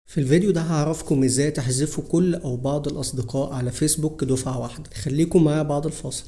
في الفيديو ده هعرفكم ازاي تحذفوا كل او بعض الاصدقاء على فيسبوك دفعة واحدة خليكم معايا بعد الفاصل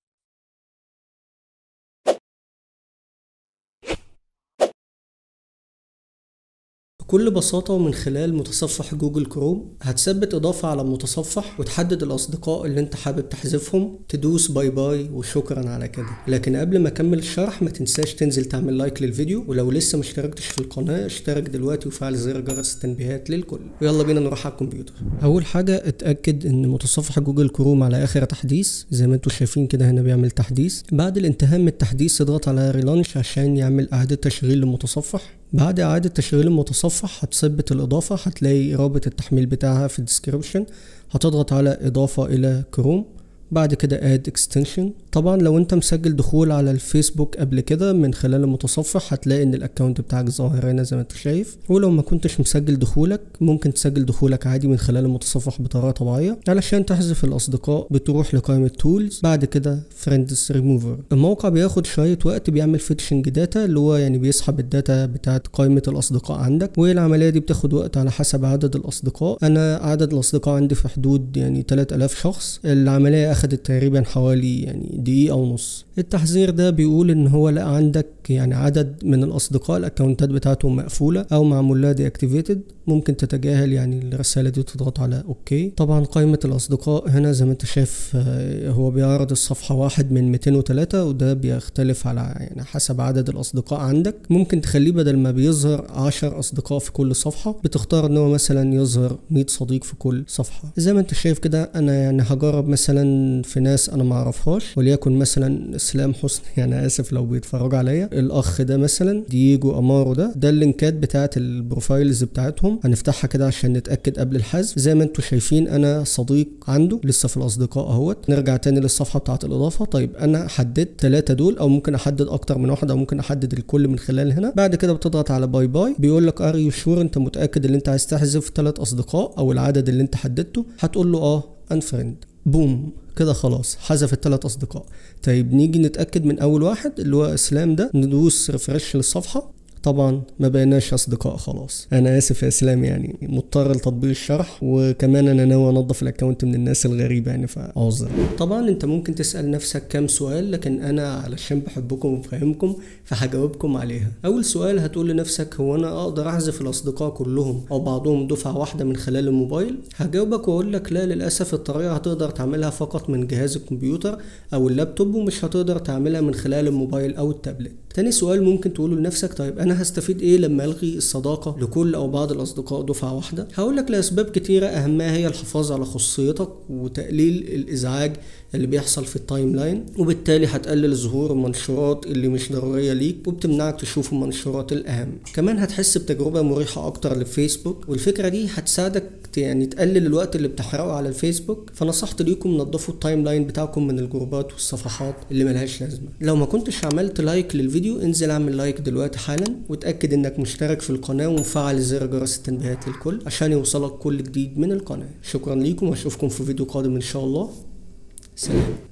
بكل بساطة ومن خلال متصفح جوجل كروم هتثبت إضافة على المتصفح وتحدد الأصدقاء اللي أنت حابب تحذفهم تدوس باي باي وشكرا على كده لكن قبل ما أكمل الشرح ما تنساش تنزل تعمل لايك للفيديو ولو لسه مشتركتش في القناة اشترك دلوقتي وفعل زر جرس التنبيهات للكل ويلا بينا نروح على الكمبيوتر أول حاجة اتأكد إن متصفح جوجل كروم على آخر تحديث زي ما انتم شايفين كده هنا بيعمل تحديث بعد الانتهاء من التحديث اضغط على ريلانش عشان يعمل إعادة تشغيل للمتصفح بعد إعادة تشغيل المتصفح هتثبت الإضافة هتلاقي رابط التحميل بتاعها في الديسكريبشن هتضغط على إضافة إلى كروم بعد كده اد اكستنشن طبعا لو انت مسجل دخول على الفيسبوك قبل كده من خلال المتصفح هتلاقي ان الاكونت بتاعك ظاهر هنا زي ما انت شايف ولو ما كنتش مسجل دخولك ممكن تسجل دخولك عادي من خلال المتصفح بطريقه طبيعيه علشان تحذف الاصدقاء بتروح لقائمه تولز بعد كده فريندز ريموفر الموقع بياخد شويه وقت بيعمل فيتشنج داتا اللي هو يعني بيسحب الداتا بتاعت قائمه الاصدقاء عندك والعمليه دي بتاخد وقت على حسب عدد الاصدقاء انا عدد الاصدقاء عندي في حدود يعني 3000 شخص العمليه اخدت تقريبا حوالي يعني دقيقة ونص التحذير ده بيقول ان هو لقى عندك يعني عدد من الاصدقاء الاكونتات بتاعتهم مقفولة او معمول لها دياكتيفيتد ممكن تتجاهل يعني الرسالة دي وتضغط على اوكي طبعا قائمة الاصدقاء هنا زي ما انت شايف هو بيعرض الصفحة واحد من 203 وده بيختلف على يعني حسب عدد الاصدقاء عندك ممكن تخليه بدل ما بيظهر 10 اصدقاء في كل صفحة بتختار ان هو مثلا يظهر 100 صديق في كل صفحة زي ما انت شايف كده انا يعني هجرب مثلا في ناس انا ما اعرفهاش وليكن مثلا اسلام حسني يعني اسف لو بيتفرجوا عليا الاخ ده مثلا دييجو امارو ده ده اللينكات بتاعت البروفايلز بتاعتهم هنفتحها كده عشان نتاكد قبل الحذف زي ما انتم شايفين انا صديق عنده لسه في الاصدقاء اهوت نرجع تاني للصفحه بتاعت الاضافه طيب انا حددت ثلاثه دول او ممكن احدد اكتر من واحد او ممكن احدد الكل من خلال هنا بعد كده بتضغط على باي باي بيقول لك ار يو شور انت متاكد ان انت عايز تحذف ثلاث اصدقاء او العدد اللي انت حددته هتقول له اه انفريند بوم كده خلاص حذف الثلاث اصدقاء طيب نيجي نتاكد من اول واحد اللي هو اسلام ده ندوس ريفرش للصفحه طبعا ما بقيناش اصدقاء خلاص انا اسف يا اسلام يعني مضطر لتطبيق الشرح وكمان انا ناوي انضف الاكونت من الناس الغريبه يعني فاعذر طبعا انت ممكن تسال نفسك كام سؤال لكن انا علشان بحبكم وفهمكم فهجاوبكم عليها اول سؤال هتقول لنفسك هو انا اقدر احذف الاصدقاء كلهم او بعضهم دفعه واحده من خلال الموبايل هجاوبك واقول لك لا للاسف الطريقه هتقدر تعملها فقط من جهاز الكمبيوتر او اللابتوب ومش هتقدر تعملها من خلال الموبايل او التابلت تاني سؤال ممكن تقوله لنفسك طيب انا هستفيد ايه لما الغي الصداقه لكل او بعض الاصدقاء دفعه واحده هقول لك لاسباب كتيره اهمها هي الحفاظ على خصوصيتك وتقليل الازعاج اللي بيحصل في التايم لاين وبالتالي هتقلل ظهور المنشورات اللي مش ضروريه ليك وبتمنعك تشوف المنشورات الاهم كمان هتحس بتجربه مريحه اكتر للفيسبوك والفكره دي هتساعدك يعني تقلل الوقت اللي بتحرقه على الفيسبوك فنصحت ليكم نظفوا التايم لاين بتاعكم من الجروبات والصفحات اللي ملهاش لازمه لو ما كنتش عملت لايك للفيديو انزل اعمل لايك دلوقتي حالا وتاكد انك مشترك في القناه ومفعل زر جرس التنبيهات للكل عشان يوصلك كل جديد من القناه شكرا ليكم واشوفكم في فيديو قادم ان شاء الله سلام